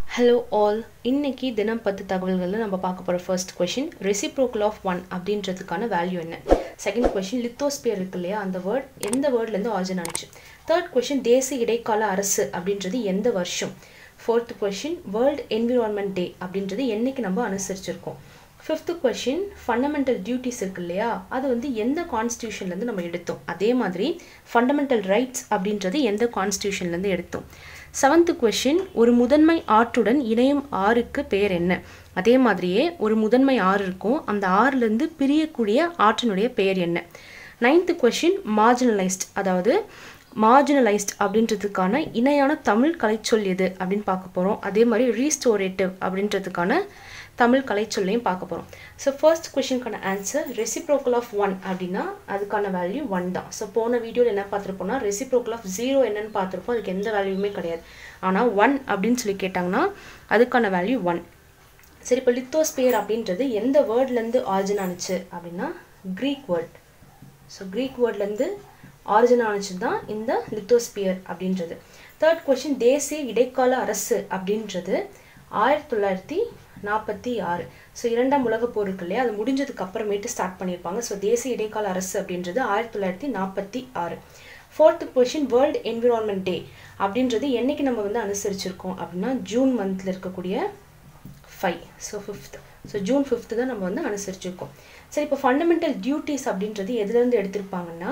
hello all இன்னைக்கு தினம் பத்து தகவல்களில் நம்ம பார்க்க போகிற first question reciprocal of one அப்படின்றதுக்கான வேல்யூ என்ன செகண்ட் கொஷின் லித்தோஸ்பியர் இருக்கு இல்லையா அந்த வேர்ட் எந்த வேர்ட்லேருந்து ஆரிஜின் ஆனிச்சு தேர்ட் கொஷின் தேசிய இடைக்கால அரசு அப்படின்றது எந்த வருஷம் fourth question world environment day அப்படின்றது என்னைக்கு நம்ம அனுசரிச்சிருக்கோம் ஃபிஃப்த்து கொஷின் ஃபண்டமெண்டல் டியூட்டிஸ் இருக்கு இல்லையா அது வந்து எந்த கான்ஸ்டியூஷன்லேருந்து நம்ம எடுத்தோம் அதே மாதிரி ஃபண்டமெண்டல் ரைட்ஸ் அப்படின்றது எந்த கான்ஸ்டியூஷன்லேருந்து எடுத்தோம் செவன்த்து கொஷின் ஒரு முதன்மை ஆற்றுடன் இணையும் ஆறுக்கு பெயர் என்ன அதே மாதிரியே ஒரு முதன்மை ஆறு இருக்கும் அந்த ஆறுலேருந்து பிரியக்கூடிய ஆற்றினுடைய பெயர் என்ன நைன்த்து கொஷின் மார்ஜினலைஸ்ட் அதாவது மார்ஜினலைஸ்ட் அப்படின்றதுக்கான இணையான தமிழ் கலைச்சொல் எது அப்படின்னு பார்க்க போகிறோம் அதே மாதிரி ரீஸ்டோரேட்டிவ் அப்படின்றதுக்கான தமிழ் கலைச்சொல்லையும் பார்க்க போகிறோம் ஸோ ஃபர்ஸ்ட் கொஷினுக்கான ஆன்சர் ரெசிப்ரோக்கல் ஆஃப் ஒன் அப்படின்னா அதுக்கான வேல்யூ ஒன் தான் ஸோ போன வீடியோவில் என்ன பார்த்துருப்போம்னா ரெசிப்ரோக்கல் ஆஃப் ஜீரோ என்னன்னு பார்த்துருப்போம் அதுக்கு எந்த வேல்யூமே கிடையாது ஆனால் ஒன் அப்படின்னு சொல்லி கேட்டாங்கன்னா அதுக்கான வேல்யூ ஒன் சரி இப்போ லித்தோஸ்பியர் அப்படின்றது எந்த வேர்ட்லேருந்து ஆரிஜின் ஆனிச்சு அப்படின்னா க்ரீக் வேர்ட் ஸோ க்ரீக் வேர்ட்லேருந்து ஆரிஜின் ஆனிச்சு தான் இந்த லித்தோஸ்பியர் அப்படின்றது தேர்ட் கொஷின் தேசிய இடைக்கால அரசு அப்படின்றது ஆயிரத்தி தொள்ளாயிரத்தி நாற்பத்தி ஆறு ஸோ இரண்டாம் உலகப் போர் இருக்கு இல்லையா அது முடிஞ்சதுக்கு அப்புறமேட்டு ஸ்டார்ட் பண்ணியிருப்பாங்க ஸோ தேசிய இடைக்கால அரசு அப்படின்றது ஆயிரத்தி தொள்ளாயிரத்தி நாற்பத்தி ஆறு fourth question world environment day அப்படின்றது என்னைக்கு நம்ம வந்து அனுசரிச்சிருக்கோம் அப்படின்னா ஜூன் மந்தில் இருக்கக்கூடிய five so fifth so June fifth தான் நம்ம வந்து அனுசரிச்சிருக்கோம் சரி இப்போ ஃபண்டமெண்டல் டியூட்டிஸ் அப்படின்றது எதுலேருந்து எடுத்திருப்பாங்கன்னா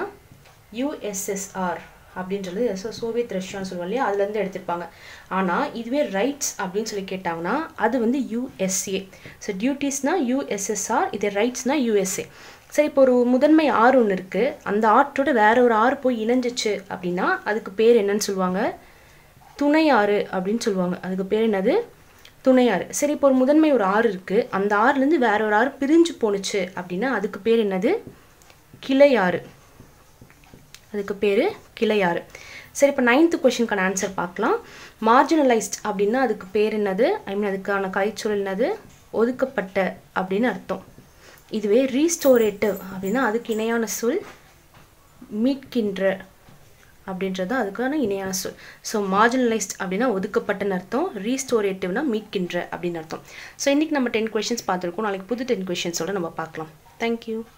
யூஎஸ்எஸ்ஆர் அப்படின்றது ஸோ சோவியத் ரஷ்யான்னு சொல்லுவோம் இல்லையா அதுலேருந்து எடுத்திருப்பாங்க ஆனால் இதுவே ரைட்ஸ் அப்படின்னு சொல்லி கேட்டாங்கன்னா அது வந்து யூஎஸ்ஏ ஸோ டியூட்டிஸ்னால் யூஎஸ்எஸ்ஆர் இது ரைட்ஸ்னால் யூஎஸ்ஏ சரி இப்போ ஒரு முதன்மை ஆறு ஒன்று இருக்குது அந்த ஆற்றோட வேற ஒரு ஆறு போய் இணைஞ்சிச்சு அப்படின்னா அதுக்கு பேர் என்னன்னு சொல்லுவாங்க துணை ஆறு அப்படின்னு சொல்லுவாங்க அதுக்கு பேர் என்னது துணையாறு சரி இப்போ ஒரு முதன்மை ஒரு ஆறு இருக்குது அந்த ஆறுலேருந்து வேற ஒரு ஆறு பிரிஞ்சு போணுச்சு அப்படின்னா அதுக்கு பேர் என்னது கிளையாறு அதுக்கு பேர் கிளையாறு சரி இப்போ நைன்த்து கொஷினுக்கான ஆன்சர் பார்க்கலாம் மார்ஜினலைஸ்ட் அப்படின்னா அதுக்கு பேர் என்னது ஐ மீன் அதுக்கான கலைச்சொல் என்னது ஒதுக்கப்பட்ட அப்படின்னு அர்த்தம் இதுவே ரீஸ்டோரேட்டிவ் அப்படின்னா அதுக்கு இணையான சொல் மீட்கின்ற அப்படின்றது அதுக்கான இணையான சொல் ஸோ மார்ஜினலைஸ்ட் அப்படின்னா ஒதுக்கப்பட்டன்னு அர்த்தம் ரீஸ்டோரேட்டிவ்னா மீட்கின்ற அப்படின்னு அர்த்தம் ஸோ இன்றைக்கி நம்ம டென் கொஷின்ஸ் பார்த்துருக்கோம் நாளைக்கு புது டென் கொஷின்ஸோட நம்ம பார்க்கலாம் தேங்க்யூ